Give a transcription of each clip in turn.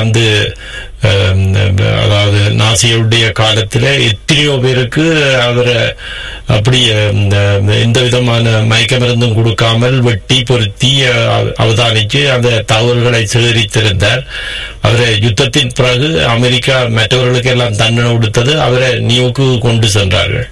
வந்து அஹ், அதாவது நாசியுடைய காலத்துல எத்தனையோ பேருக்கு அவரை அப்படி இந்த எந்த விதமான மயக்க மருந்தும் கொடுக்காமல் வெட்டி பொருத்தி அஹ், அவதானிச்சு அந்த தகவல்களை சேகரித்திருந்தார் அவரை யுத்தத்தின் பிறகு அமெரிக்கா மற்றவர்களுக்கு எல்லாம் தண்டனை கொடுத்தது அவரை நியூக்கு கொண்டு சென்றார்கள்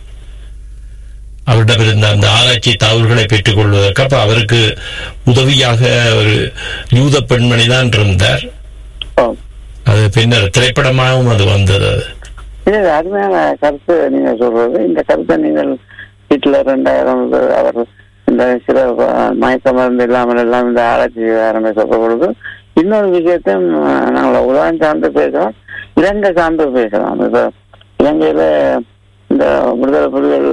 அவரிடம் இருந்த அந்த ஆராய்ச்சி தகவல்களை பெற்றுக் கொள்வதற்கு அப்ப அவருக்கு உதவியாக ஒரு யூத பெண்மணி தான் இருந்தார் ஓ. அது பின்னர் திரைப்படமாகவும் அது வந்தது அது இது அருமையான கருத்து நீங்க சொல்றது இந்த கருத்தை நீங்கள் ஹிட்லர் ரெண்டாயிரம் அவர் இந்த சில அஹ், மயக்க மருந்து இல்லாமல் எல்லாம் இந்த ஆராய்ச்சி ஆரம்பிச்ச பொழுது இன்னொரு விஷயத்தையும் அஹ், நாங்கள் உலகம் சார்ந்து பேசலாம் இலங்கை சார்ந்து பேசலாம் இப்ப இலங்கையில இந்த விடுதலை புலிகள்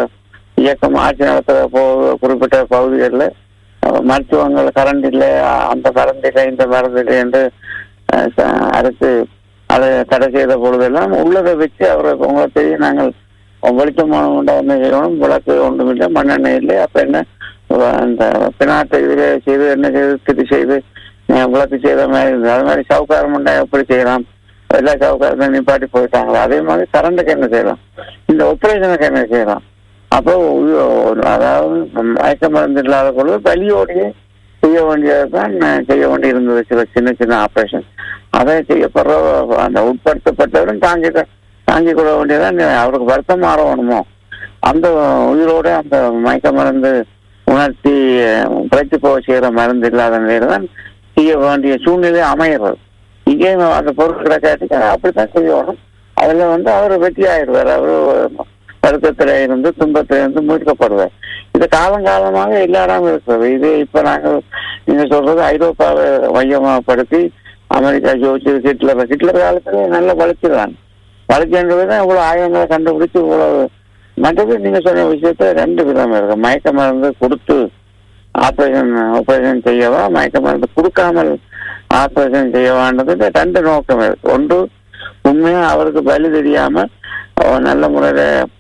இயக்கம் ஆட்சி நடத்துற போது குறிப்பிட்ட பகுதிகளில் மருத்துவங்கள் கரண்ட் இல்லை அந்த மருந்து இல்லை இந்த மருந்து இல்லை என்று அஹ், ச- அரசு அதை தடை செய்த பொழுதெல்லாம் உள்ளதை வச்சு அவரை உங்களுக்கு தெரியும் நாங்கள் வெளிச்சமான உண்டான செய்யணும் விளக்கு ஒன்றும் இல்லை மண்ணெண்ணெய் இல்லை அப்ப என்ன அந்த பினாட்டை இதில் செய்து என்ன செய்து திட்டு செய்து அஹ், விளக்கு செய்த மாதிரி இருந்தது அது மாதிரி சவுக்காரம் உண்டா எப்படி செய்யலாம் எல்லா சவுக்காரத்தையும் நிப்பாட்டி போயிட்டாங்களா அதே மாதிரி கரண்ட்டுக்கு என்ன செய்யலாம் இந்த ஆபரேஷனுக்கு என்ன செய்யலாம் அப்போ உயி- அதாவது மயக்க மருந்து இல்லாத பொழுது பலியோடையே செய்ய வேண்டியதுதான் செய்ய வேண்டி இருந்தது சில சின்ன சின்ன ஆபரேஷன் அதை செய்யப்படுற அந்த உட்படுத்தப்பட்டவரும் தாங்கி தாங்கிக் கொள்ள வேண்டியதான் அவருக்கு வருத்தம் மாறணுமோ அந்த உயிரோட அந்த மயக்க மருந்து உணர்த்தி பிழைத்து போக செய்யற மருந்து இல்லாத நிலையில தான் செய்ய வேண்டிய சூழ்நிலை அமைகிறது இங்கேயும் அந்த பொருள் கிடைக்காட்டி அப்படித்தான் செய்யணும் அதுல வந்து அவர் வெற்றி ஆயிடுவார் அவர் வருத்தத்தில இருந்து துன்பத்தில இருந்து மீட்கப்படுவார் இது காலங்காலமாக எல்லாரும் இருக்கிறது இது இப்ப நாங்கள் நீங்க சொல்றது ஐரோப்பாவை மையமாகப்படுத்தி அமெரிக்கா ஜோதிச்சு ஹிட்லர் ஹிட்லர் காலத்துல நல்ல வளர்ச்சிதான் வளர்ச்சின்றதுதான் இவ்வளவு ஆயுதங்களை கண்டுபிடிச்சு இவ்வளவு மற்றது நீங்க சொன்ன விஷயத்த ரெண்டு விதம் இருக்கு மயக்க மருந்து கொடுத்து ஆபரேஷன் ஆபரேஷன் செய்யவா மயக்க மருந்து கொடுக்காமல் ஆபரேஷன் செய்யவான்றது ரெண்டு நோக்கம் இருக்கு ஒன்று உண்மையா அவருக்கு பலி தெரியாம அவர் நல்ல முறையில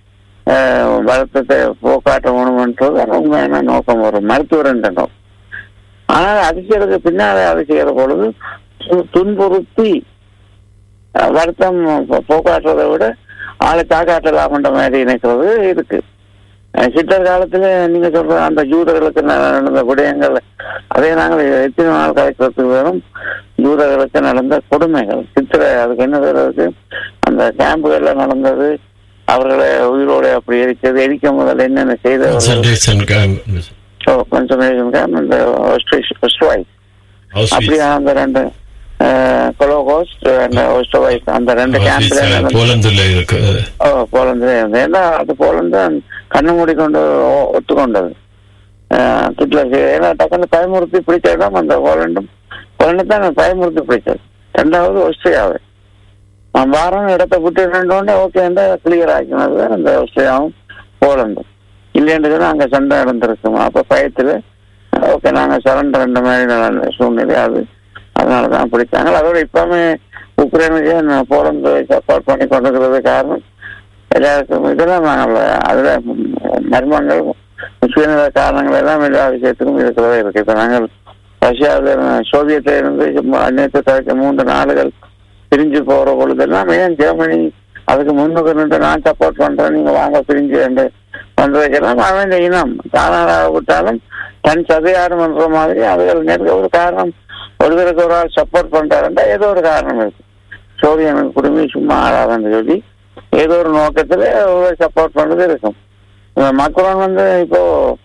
அஹ், வருத்தத்தை போக்காட்ட வேணும்ன்றது அது உண்மையான நோக்கம் வரும் மருத்துவர் என்ற நோக்கம் ஆனால் அது செய்யறதுக்கு பின்னாலே அது செய்யற பொழுது து- துன்புறுத்தி அஹ், வருத்தம் போ- போக்காட்டுறதை விட ஆளை தாக்காட்டலாம்ன்ற மாதிரி நினைக்கிறது இருக்கு அஹ், ஹிட்லர் காலத்துல நீங்க சொல்ற அந்த ஜூதர்களுக்கு ந- நடந்த விடயங்கள் அதே நாங்கள் எத்தனை நாள் கலைக்கிறதுக்கு வேணும் ஜூதர்களுக்கு நடந்த கொடுமைகள் சித்திரை அதுக்கு என்ன சொல்றது அந்த கேம்புகள்ல நடந்தது அவர்களை உயிரோட அப்படி எரிச்சது எரிக்க முதல்ல என்னென்ன செய்தவர்கள் Concentration camp. கன்சர்வேஷன் கேம்ப் இந்த ஒஸ்ட்ரைஸ் Auschwitz. அப்படியா அந்த ரெண்டு கொலோகோஸ்ட் அந்த ஒஸ்ட்ரைஸ் அந்த ரெண்டு Auschwitz, கேம்ப்ல அஹ், நடந்த- போலந்துல இருக்கு ஓ போலந்து ஏன்னா அது போலந்து கண்ணு மூடிக்கொண்டு ஒ- ஒத்துக்கொண்டது அஹ், ஹிட்லர் செய்ய- ஏன்னா டக்குன்னு பயமுறுத்தி பிடிச்ச இடம் அந்த போலண்டும் போலண்டு தான் பயமுறுத்தி பிடிச்சது ரெண்டாவது ஆஸ்திரியாவை நான் வாரம் இடத்தை விட்டு ரெண்டோடனே ஓகே கிளியர் ஆக்கினது அந்த ஆஸ்திரியாவும் போலந்தும் இல்லைன்னு சொன்னா அங்க சண்டை நடந்திருக்கும் அப்ப பயத்துல ஓகே நாங்க சரண்டர் ரெண்டு மாதிரி நடந்த சூழ்நிலை அது அதனாலதான் பிடிச்சாங்க அதோட இப்பவுமே உக்ரைனுக்கு நான் போலந்து சப்போர்ட் பண்ணி கொண்டிருக்கிறது காரணம் எல்லாருக்கும் இதெல்லாம் நாங்கள் அதுல மர்மங்கள் சுயநல காரணங்கள் எல்லாம் எல்லா விஷயத்துக்கும் இருக்கிறதே இருக்கு இப்ப நாங்கள் ரஷ்யாவில சோவியத்ல இருந்து நேற்று தவிர்க்க மூன்று நாடுகள் பிரிஞ்சு போற பொழுதெல்லாம் ஏன் ஜெர்மனி அதுக்கு முன்னுக்கு நின்று நான் சப்போர்ட் பண்றேன் நீங்க வாங்க பிரிஞ்சு என்று பண்றதுக்கெல்லாம் அவன் இந்த இனம் தானாக விட்டாலும் தன் சதையாரும் பண்ற மாதிரி அதுகள் நெருக்க ஒரு காரணம் ஒருத்தருக்கு ஒரு ஆள் சப்போர்ட் பண்றாருன்றா ஏதோ ஒரு காரணம் இருக்கு சோவியன் குடுமி சும்மா ஆடாதுன்னு சொல்லி ஏதோ ஒரு நோக்கத்துல ஒரு சப்போர்ட் பண்றது இருக்கும் மக்கள் வந்து இப்போ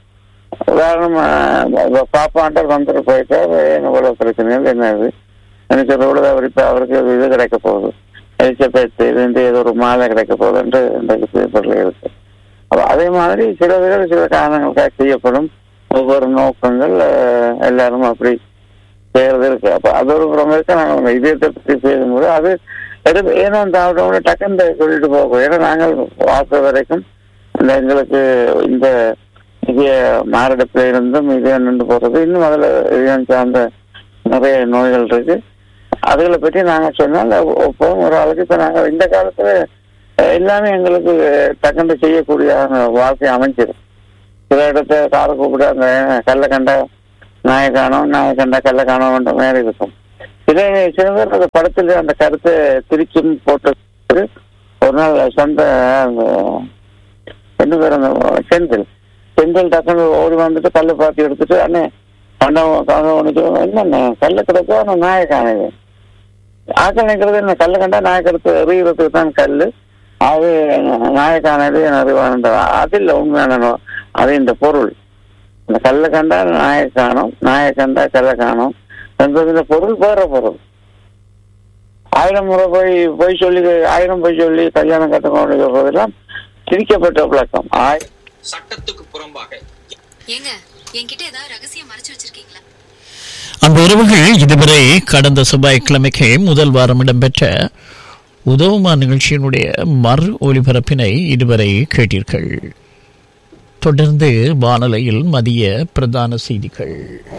உதாரணமா இப்ப பாப்பாண்டர் வந்துட்டு போயிட்டு இவ்வளவு பிரச்சனைகள் என்ன இது எனக்கு சொல்றது அவர் இப்ப அவருக்கு ஒரு இது கிடைக்க போகுது எலிசபெத் இது ஏதோ ஒரு மாலை கிடைக்க போகுதுன்ட்டு இன்றைக்கு பேப்பர்ல இருக்கு அப்ப அதே மாதிரி சில பேர் சில காரணங்களுக்காக செய்யப்படும் ஒவ்வொரு நோக்கங்கள் அஹ், எல்லாரும் அப்படி செய்யறது இருக்கு அப்ப அது ஒரு புறம் இருக்கு நாங்கள் இதயத்தை பற்றி பேசும்போது அது எடுத்து ஏனோ அந்த அவரோட டக்குன்னு சொல்லிட்டு போகும் ஏன்னா நாங்கள் வாச வரைக்கும் இந்த எங்களுக்கு இந்த இதய மாரடைப்புல இருந்தும் இதயம் நின்று போறது இன்னும் அதுல இதயம் சார்ந்த நிறைய நோய்கள் இருக்கு அதுகளை பற்றி நாங்க சொன்னால் இப்போ ஒரு ஆளுக்கு இப்ப நாங்க இந்த காலத்துல அஹ், எல்லாமே எங்களுக்கு டக்குன்னு செய்யக்கூடிய வாழ்க்கை அமைஞ்சிடும் சில இடத்த காலை கூப்பிட்டு அந்த கல்லை கண்ட நாயை காணும் நாயை கண்ட கல்லை காணோம்ன்ற மாதிரி இருக்கும் சில சில பேர் அந்த படத்துல அந்த கருத்தை திருச்சும் போட்டு ஒரு நாள் சொந்த அந்த என்ன பேர் அந்த செந்தில் செந்தில் டக்குனு ஓடி வந்துட்டு கல்லு பாத்தி எடுத்துட்டு அண்ணே கண்டம் கண்டம் என்னண்ணே கல்லு கிடக்கோ அந்த நாயை காணுது ஆக்கள் நிற்கிறது என்ன கல்லு கண்டா நாயை கிடத்து எறிகிறதுக்கு தான் கல்லு அது நாயை காணது அறிவான அது இல்லை உண்மையான அது இந்த பொருள் இந்த கல்லை கண்டா நாயை காணும் நாயை கண்டா கல்லை காணும் என்பது இந்த பொருள் வேற பொருள் ஆயிரம் முறை போய் போய் சொல்லி ஆயிரம் போய் சொல்லி கல்யாணம் கட்டணும் சொல்றதெல்லாம் திரிக்கப்பட்ட விளக்கம் ஆய் சட்டத்துக்கு புறம்பாக ஏங்க என்கிட்ட ஏதாவது ரகசியம் மறைச்சு வச்சிருக்கீங்களா அந்த உறவுகள் இதுவரை கடந்த செவ்வாய்க்கிழமைக்கு முதல் வாரம் இடம்பெற்ற உதவுமா நிகழ்ச்சியினுடைய மறு ஒலிபரப்பினை இதுவரை கேட்டீர்கள் தொடர்ந்து வானொலியில் மதிய பிரதான செய்திகள்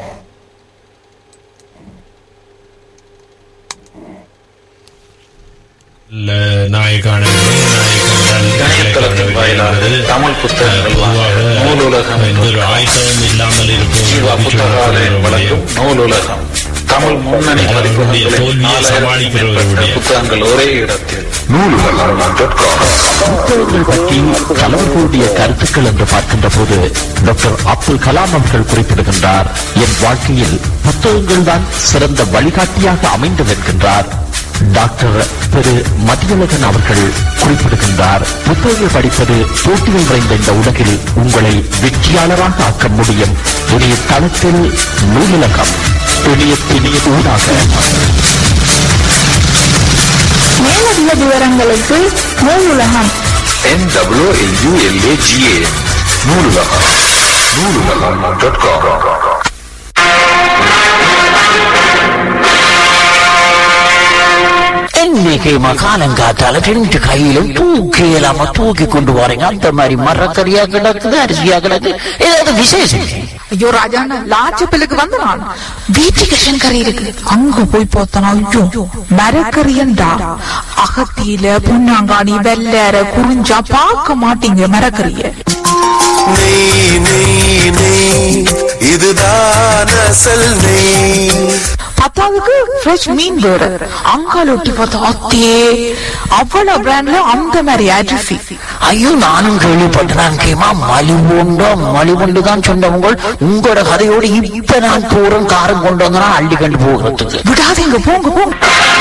இல்ல நாயகானவில்லை நாயகண்டால் இணையதளத்தின் வாயிலாக தமிழ் புத்தகங்கள் வாங்க நூலுலகம் எந்த ஒரு ஆயத்தமும் இல்லாமல் ஜீவா புத்தகாலயம் இருக்கும் வழங்கும் நூலுலகம் தமிழ் முன்னணி அவர்களுடைய பதிப்பகங்களில் தோல்வியை நாலாயிரத்துக்கும் மேற்பட்ட சமாளிக்கிறவர்களுடைய புத்தகங்கள் ஒரே இடத்தில் புத்தகங்கள் பற்றி தலைவர்களுடைய கருத்துக்கள் என்று பார்க்கின்ற போது டாக்டர் அப்துல் கலாம் அவர்கள் குறிப்பிடுகின்றார் என் வாழ்க்கையில் புத்தகங்கள் தான் சிறந்த வழிகாட்டியாக அமைந்தது என்கின்றார் டாக்டர் திரு மதியழகன் அவர்கள் குறிப்பிடுகின்றார் புத்தகங்கள் படிப்பது போட்டிகள் நிறைந்த இந்த உலகில் உங்களை வெற்றியாளராக ஆக்க முடியும் இணைய தளத்தில் நூலகம் இணையத்தின் ஊடாக மேலதிக விவரங்களுக்கு Noolulagam NWLULAGA Noolulagam Noolulagam dot com இன்னைக்கு மகாலங்காத்தால ரெண்டு கையிலும் தூக்கி இல்லாம தூக்கி கொண்டு வரீங்க அந்த மாதிரி மரக்கறியா கிடக்குது அரிசியா கிடக்குது ஏதாவது விசேஷம் ஐயோ ராஜாண்ணா லாச்சப்பிலுக்கு வந்து நான் வீட்டுக்கு கறி இருக்கு அங்க போய் பார்த்தனா ஐயோ மரக்கறியண்டா அகத்தியில புண்ணாங்காணி வெள்ளற குறிஞ்சா பார்க்க மாட்டீங்க மரக்கறிய நெய் நெய் நெய் இதுதான் அசல் நெய் பத்தாவதுக்கு ஃப்ரெஷ் மீன் வேற அங்கால ஒட்டி பார்த்தா அத்தே அவ்வளவு பிராண்ட்ல அந்த மாதிரி அரிசி ஐயோ நானும் கேள்விப்பட்டேன் கேமா மலிவுண்டோ மலிவுண்டு தான் சொன்னவங்க உங்களோட கதையோடு இப்ப நான் தூரம் காரம் கொண்டு வந்தனா அள்ளி கண்டு போகிறதுக்கு விடாதீங்க போங்க போங்க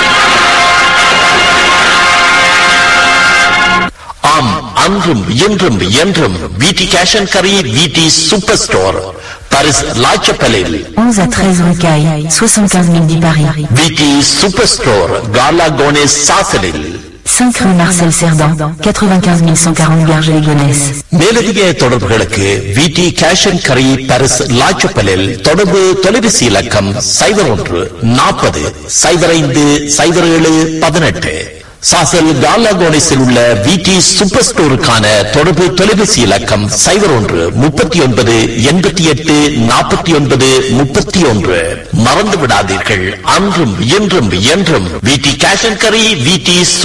ஆம் அன்றும் இன்றும் என்றும் விடி கேஷ் அண்ட் கரி விடி சூப்பர் ஸ்டோர் பாரிஸ் லாச்சப்பலில் 11 à 13 rue Caille, 75 000 10 Paris. விடி சூப்பர் ஸ்டோர் காலா கோனேஸ் சாசலில் 5 rue Marcel Cerdan, 95 140 Garges-les-Gonesse. மேலதிக தொடர்புகளுக்கு விடி கேஷ் அண்ட் கரி பாரிஸ் லாச்சப்பலில் தொடர்பு தொலைபேசி இலக்கம் சைபர் ஒன்று நாற்பது சைபர் ஐந்து சைபர் ஏழு பதினெட்டு சாசல் காலாகோனிஸில் உள்ள விடி சூப்பர் ஸ்டோருக்கான தொடர்பு தொலைபேசி இலக்கம் சைபர் ஒன்று முப்பத்தி ஒன்பது எண்பத்தி எட்டு நாற்பத்தி ஒன்பது முப்பத்தி ஒன்று மறந்து விடாதீர்கள் அன்றும் இன்றும் என்றும் விடி கேஷ் அண்ட் கரி விடி